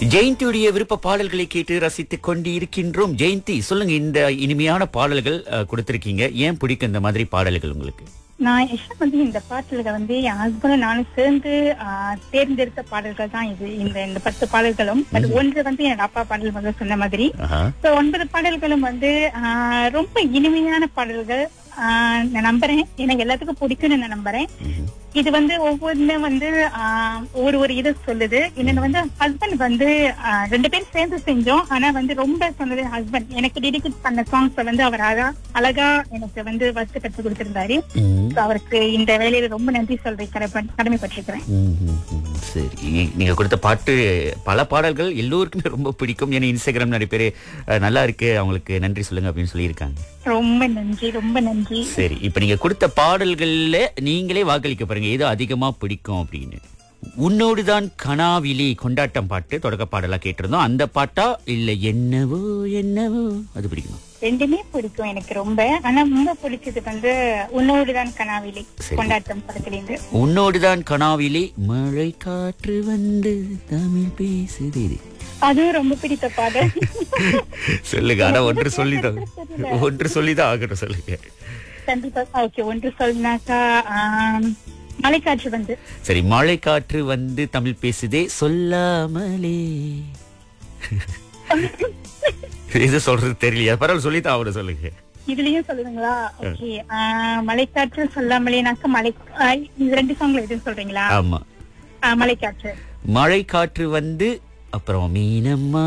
ஜெயந்தியுடைய விருப்ப பாடல்களை கேட்டு ரசித்துக் கொண்டு இருக்கின்றோம் ஜெயந்தி சொல்லுங்க இந்த இனிமையான பாடல்கள் அஹ், கொடுத்திருக்கீங்க ஏன் பிடிக்கும் இந்த மாதிரி பாடல்கள் உங்களுக்கு நான் ஆக்சுவலா வந்து இந்த பாடல்கள் வந்து என் ஹஸ்பண்டும் நானும் சேர்ந்து ஆஹ், தேர்ந்தெடுத்த பாடல்கள் தான் இது இந்த இந்த பத்து பாடல்களும் அது ஒன்று வந்து என் அப்பா பாடல் வந்து சொன்ன மாதிரி ஆஹா. So, ஒன்பது பாடல்களும் வந்து ஆஹ், ரொம்ப இனிமையான பாடல்கள் ஆஹ், நான் நம்புறேன் எனக்கு எல்லாத்துக்கும் பிடிக்கும்னு நான் நம்புறேன் ம்ஹும். இது வந்து ஒவ்வொன்றும் வந்து ஆஹ், ஒரு ஒரு இது சொல்லுது இன்னொன்னு வந்து ஹஸ்பண்ட் வந்து ஆஹ், ரெண்டு பேரும் சேர்ந்து செஞ்சோம் ஆனா வந்து ரொம்ப சொன்னது ஹஸ்பண்ட் எனக்கு டெடிகேட் பண்ண சாங்ஸ் வந்து அவர் அழகா அழகா எனக்கு வந்து வச்சு கற்றுக் கொடுத்திருந்தாரு ம். So, அவருக்கு இந்த வேலையில ரொம்ப நன்றி சொல்றேன் கடமை- கடமைப்பட்டிருக்கிறேன் ம், ம், ம். சரி நீ- நீங்க கொடுத்த பாட்டு பல பாடல்கள் எல்லோருக்குமே ரொம்ப பிடிக்கும் ஏன்னா இன்ஸ்டாகிராம் நிறைய பேர் அஹ், நல்லா இருக்கு அவங்களுக்கு நன்றி சொல்லுங்க அப்படின்னு சொல்லியிருக்காங்க ரொம்ப நன்றி ரொம்ப நன்றி சரி இப்ப நீங்க கொடுத்த பாடல்கள்ல நீங்களே வாக்களிக்க பாருங்க எது அதிகமா பிடிக்கும் அப்படின்னு உன்னோடுதான் கனாவிலி கொண்டாட்டம் பாட்டு தொடக்க பாடலா கேட்டிருந்தோம் அந்த பாட்டா இல்ல என்னவோ என்னவோ அது பிடிக்குமா ரெண்டுமே பிடிக்கும் எனக்கு ரொம்ப ஆனா ரொம்ப பிடிச்சது வந்து உன்னோடுதான் கனாவிலை சரி. கொண்டாட்டம் படத்திலிருந்து உன்னோடுதான் கனாவிலே மழை காற்று வந்து தமிழ் பேசுது இது. அதுவும் ரொம்ப பிடித்த பாடல் சொல்லுங்க ஆனா ஒன்று சொல்லிதான் ஒன்று சொல்லிதான் ஆகணும் சொல்லுங்க கண்டிப்பா ஓகே ஒன்று சொல்லினாக்கா ஆம், மலைக்காற்று வந்து சரி மழை காற்று வந்து தமிழ் பேசுதே சொல்லாமலே இது சொல்றது தெரியலையா பரவாயில்ல சொல்லித்தான் அவரை சொல்லுங்க இதுலயும் சொல்லுவீங்களா ஓகே மலைக்காற்று சொல்லாமலேனாக்கா மலை ஆ, இது ரெண்டு சாங்ல எதுவும் சொல்றீங்களா ஆமா ஆ, மலைக்காற்று மழை காற்று வந்து அப்புறம் மீனம்மா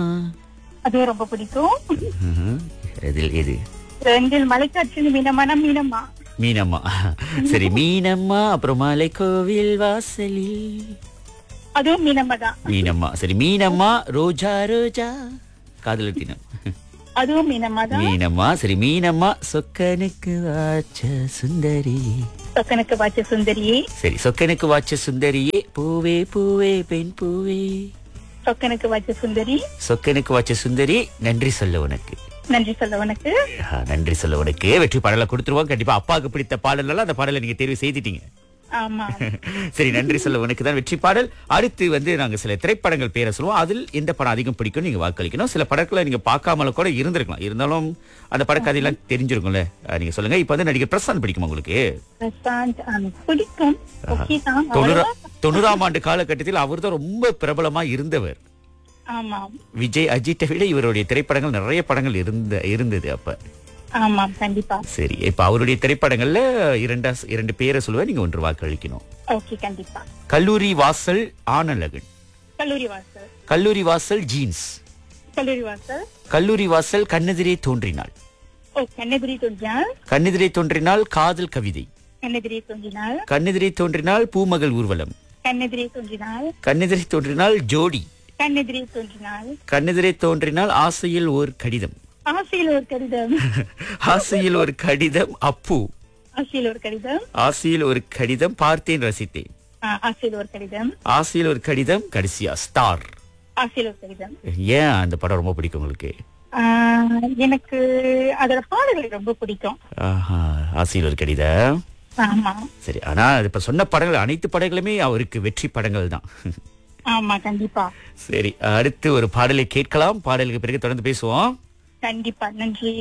அதுவும் ரொம்ப பிடிக்கும் ம்ஹும். இதில் எது ரெண்டில் மலைக்காற்று மீனம்மானா மீனம்மா மீனம்மா சரி மீனம்மா அப்புறம் மலை கோவில் வாசலில் அதுவும் மீனம்மா தான் மீனம்மா சரி மீனம்மா ரோஜா ரோஜா காதலர் தினம் அதுவும் மீனம்மா தான் மீனம்மா சரி மீனம்மா சொக்கனுக்கு வாச்ச சுந்தரி சொக்கனுக்கு பாய்ச்ச சுந்தரியே சரி சொக்கனுக்கு வாச்ச சுந்தரியே பூவே பூவே பெண் பூவே சொக்கனுக்கு பாய்ச்ச சுந்தரி சொக்கனுக்கு வாச்ச சுந்தரி நன்றி சொல்ல உனக்கு நன்றி சொல்ல உனக்கு ஆ, நன்றி சொல்ல உனக்கு வெற்றி பாடலை கொடுத்துருவோம் கண்டிப்பா அப்பாவுக்கு பிடித்த பாடலாம் அந்த பாடலை நீங்க தேர்வு செய்துட்டீங்க ஆமா சரி நன்றி சொல்ல உனக்கு தான் வெற்றி பாடல் அடுத்து வந்து நாங்க சில திரைப்படங்கள் பேரை சொல்லுவோம் அதில் எந்த படம் அதிகம் பிடிக்கும் நீங்க வாக்களிக்கணும் சில படங்களை நீங்க பார்க்காமல கூட இருந்திருக்கலாம் இருந்தாலும் அந்த படக்கதையெல்லாம் தெரிஞ்சிருக்கும்ல ஆ, நீங்க சொல்லுங்க இப்ப வந்து நடிகர் பிரசாந்த் பிடிக்குமா உங்களுக்கு பிரசாந்த் ஆ, பிடிக்கும் ஓகே தான் தொண்ணூறா அவ்வளவா- தொண்ணூறாம் ஆண்டு காலகட்டத்தில் அவர் தான் ரொம்ப பிரபலமா இருந்தவர் ஆமா விஜய் அஜித்தை விட இவருடைய திரைப்படங்கள் நிறைய படங்கள் இருந்த இருந்தது அப்ப ஆமா கண்டிப்பா சரி இப்ப அவருடைய திரைப்படங்கள்ல இரண்டா இரண்டு பேரை சொல்லுவேன் நீங்க ஒன்று வாக்களிக்கணும் ஓகே கண்டிப்பா கல்லூரி வாசல் ஆனலகன் கல்லூரி வாசல் கல்லூரி வாசல் ஜீன்ஸ் கல்லூரி வாசல் கல்லூரி வாசல் கண்ணெதிரே தோன்றினாள் ஓ கண்ணெதிரி தோன்றினால் கண்ணெதிரே தோன்றினால் காதல் கவிதை கண்ணெதிரி தோன்றினால் கண்ணெதிரே தோன்றினால் பூமகள் ஊர்வலம் கண்ணெதிரி தோன்றினால் கண்ணெதிரே தோன்றினால் ஜோடி கண்ணெதிரி தோன்றினால் கண்ணெதிரே தோன்றினால் ஆசையில் ஒரு கடிதம் ஆசையில் ஒரு கடிதம் ஆசையில் ஒரு கடிதம் அப்பு ஆசையில் ஒரு கடிதம் ஆசையில் ஒரு கடிதம் பார்த்தேன் ரசித்தேன் ஆ, ஆசையில் ஒரு கடிதம் ஆசையில் ஒரு கடிதம் கடைசியா ஸ்டார் ஆசையில் ஒரு கடிதம் ஏன் அந்த படம் ரொம்ப பிடிக்கும் உங்களுக்கு ஆ, எனக்கு அதோட பாடல்கள் ரொம்ப பிடிக்கும் ஆஹா, ஆசையில் ஒரு கடிதம் ஆமா சரி ஆனா இப்ப சொன்ன படங்கள் அனைத்து படங்களுமே அவருக்கு வெற்றி படங்கள் தான் ஆமா கண்டிப்பா சரி அடுத்து ஒரு பாடலை கேட்கலாம் பாடலுக்கு பிறகு தொடர்ந்து பேசுவோம் கண்டிப்பா நன்றி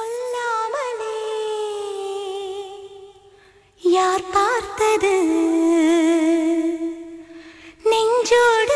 சொல்லாமலே யார் பார்த்தது நெஞ்சோடு